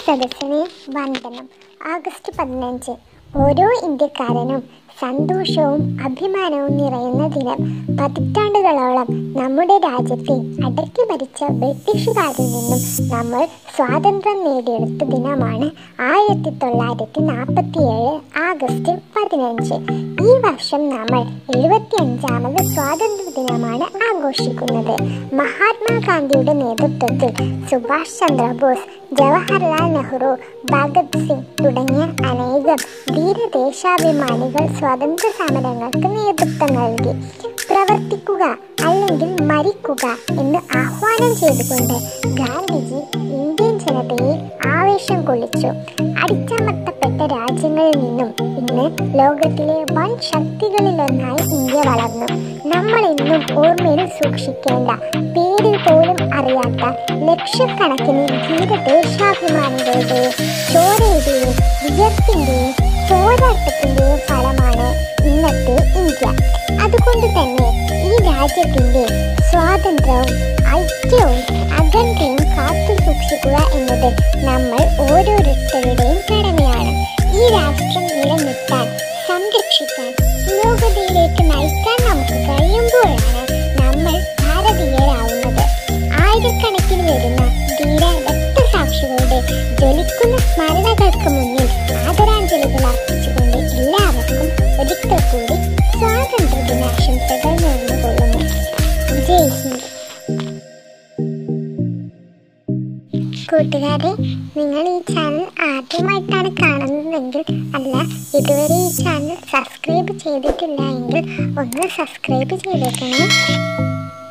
സദസ്സിനെ വന്ദനം ആഗസ്റ്റ് പതിനഞ്ച് ഓരോ ഇന്ത്യക്കാരനും സന്തോഷവും അഭിമാനവും നിറയുന്ന ദിനം പതിറ്റാണ്ടുകളോളം നമ്മുടെ രാജ്യത്തെ അടക്കി ഭരിച്ച ബ്രിട്ടീഷുകാരിൽ നിന്നും നമ്മൾ സ്വാതന്ത്ര്യം നേടിയെടുത്ത ദിനമാണ് ആയിരത്തി തൊള്ളായിരത്തി നാൽപ്പത്തി ഏഴ് ആഗസ്റ്റ് പതിനഞ്ച് ഈ വർഷം നമ്മൾ എഴുപത്തി അഞ്ചാമത് സ്വാതന്ത്ര്യ ദിനമാണ് ആഘോഷിക്കുന്നത് മഹാത്മാഗാന്ധിയുടെ നേതൃത്വത്തിൽ സുഭാഷ് ചന്ദ്രബോസ് ജവഹർലാൽ നെഹ്റു ഭഗത് സിംഗ് തുടങ്ങിയ അനേകം ധീരദേശാഭിമാനികൾ സ്വാതന്ത്ര്യ സമരങ്ങൾക്ക് നേതൃത്വം നൽകി പ്രവർത്തിക്കുക അല്ലെങ്കിൽ മരിക്കുക എന്ന് ആഹ്വാനം ചെയ്തുകൊണ്ട് ഗാന്ധിജി ഇന്ത്യൻ ജനതയെ ആവേശം കൊള്ളിച്ചു അടിച്ചമർത്തപ്പെട്ട രാജ്യങ്ങളിൽ നിന്നും ഇന്ന് ലോകത്തിലെ വൻ ശക്തികളിലൊന്നായി ഇന്ത്യ വളർന്നു നമ്മൾ ഇന്നും ഓർമ്മയിൽ സൂക്ഷിക്കേണ്ട പേരിൽ പോലും അറിയാത്ത ലക്ഷക്കണക്കിന് ധീരദേശാഭിമാനികളുടെയും ചോരയുടെയും വിജയത്തിന്റെയും പോരാട്ടത്തിന്റെയും ഫലമാണ് ഇന്നത്തെ ഇന്ത്യ അതുകൊണ്ട് തന്നെ ഈ രാജ്യത്തിന്റെ സ്വാതന്ത്ര്യവും ഐക്യവും അഖണ്ഡയും കാത്തു സൂക്ഷിക്കുക എന്നത് നമ്മൾ ഓരോരുത്തരുടെയും കടമയാണ് ഈ രാഷ്ട്രം നിലനിർത്താൻ സംരക്ഷിക്കാൻ പുരോഗതിയിലേക്ക് നയിക്കാൻ നമുക്ക് കഴിയുമ്പോഴാണ് നമ്മൾ ഭാരതീയരാവുന്നത് ആയിരക്കണക്കിന് വരുന്ന ധീര രക്തസാക്ഷികളുടെ ജ്വലിക്കുന്ന സ്മരണകൾക്ക് മുന്നിൽ ആദരാഞ്ജലികൾ അർപ്പിച്ചുകൊണ്ട് എല്ലാവർക്കും ഒരിക്കൽ കൂടി സ്വാതന്ത്ര്യ ദിനാശംസകൾ നേർന്നുകൊള്ളുന്നു ജയ് ഹിന്ദ് കൂട്ടുകാരെ നിങ്ങൾ ഈ ചാനൽ ആദ്യമായിട്ടാണ് കാണുന്നതെങ്കിൽ അല്ല ഇതുവരെ ഈ ചാനൽ സബ്സ്ക്രൈബ് ചെയ്തിട്ടില്ല എങ്കിൽ ഒന്ന് സബ്സ്ക്രൈബ് ചെയ്തേക്കണേ